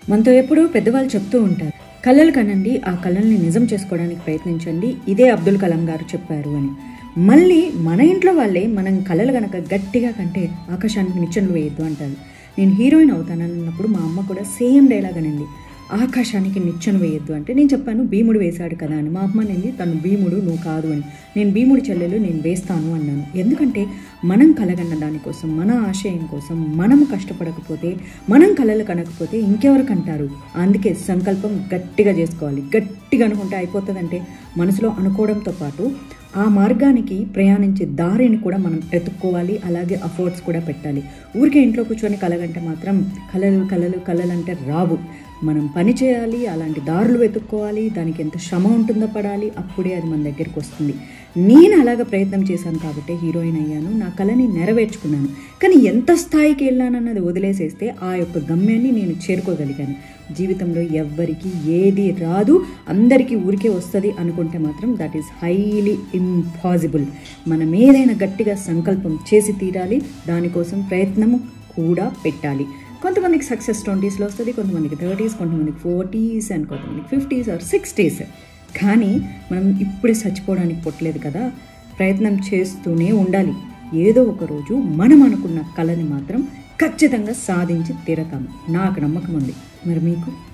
మనతో ఎప్పుడూ పెద్దవాళ్ళు చెప్తూ ఉంటారు కళలు కనండి ఆ కళల్ని నిజం చేసుకోవడానికి ప్రయత్నించండి ఇదే అబ్దుల్ కలాం గారు చెప్పారు అని మళ్ళీ మన ఇంట్లో వాళ్ళే మనం కళలు గనక గట్టిగా కంటే ఆకాశానికి నిచ్చెనలు వేయొద్దు అంటారు నేను హీరోయిన్ అవుతానన్నప్పుడు మా అమ్మ కూడా సేమ్ డైలాగ్ అనింది ఆకాశానికి నిచ్చెన వేయొద్దు అంటే నేను చెప్పాను భీముడు వేశాడు కదా అని మా అమ్మ నింది తను భీముడు నువ్వు కాదు అని నేను భీముడి చెల్లెలు నేను వేస్తాను అన్నాను ఎందుకంటే మనం కలగన్న దానికోసం మన ఆశయం కోసం మనం కష్టపడకపోతే మనం కలలు కనకపోతే ఇంకెవరు కంటారు అందుకే సంకల్పం గట్టిగా చేసుకోవాలి గట్టిగా అనుకుంటే అయిపోతుందంటే మనసులో అనుకోవడంతో పాటు ఆ మార్గానికి ప్రయాణించే దారిని కూడా మనం ఎత్తుక్కోవాలి అలాగే అఫోర్డ్స్ కూడా పెట్టాలి ఊరికే ఇంట్లో కూర్చొని కలగంటే మాత్రం కలలు కలలు కలలు అంటే రావు మనం పని చేయాలి అలాంటి దారులు వెతుక్కోవాలి దానికి ఎంత శ్రమ ఉంటుందో పడాలి అప్పుడే అది మన దగ్గరికి వస్తుంది నేను అలాగ ప్రయత్నం చేశాను కాబట్టి హీరోయిన్ అయ్యాను నా కళని నెరవేర్చుకున్నాను కానీ ఎంత స్థాయికి వెళ్ళానన్నది వదిలేసేస్తే ఆ యొక్క గమ్యాన్ని నేను చేరుకోగలిగాను జీవితంలో ఎవ్వరికి ఏది రాదు అందరికీ ఊరికే వస్తుంది అనుకుంటే మాత్రం దట్ ఈస్ హైలీ ఇంపాసిబుల్ మనం ఏదైనా గట్టిగా సంకల్పం చేసి తీరాలి దానికోసం ప్రయత్నము కూడా పెట్టాలి కొంతమందికి సక్సెస్ ట్వంటీస్లో వస్తుంది కొంతమందికి థర్టీస్ కొంతమందికి ఫోర్టీస్ అండ్ కొంతమందికి ఫిఫ్టీస్ ఆర్ సిక్స్టీస్ కానీ మనం ఇప్పుడే చచ్చిపోవడానికి పుట్టలేదు కదా ప్రయత్నం చేస్తూనే ఉండాలి ఏదో ఒక రోజు మనం అనుకున్న కళని మాత్రం ఖచ్చితంగా సాధించి తీరతాము నాకు నమ్మకం ఉంది మరి మీకు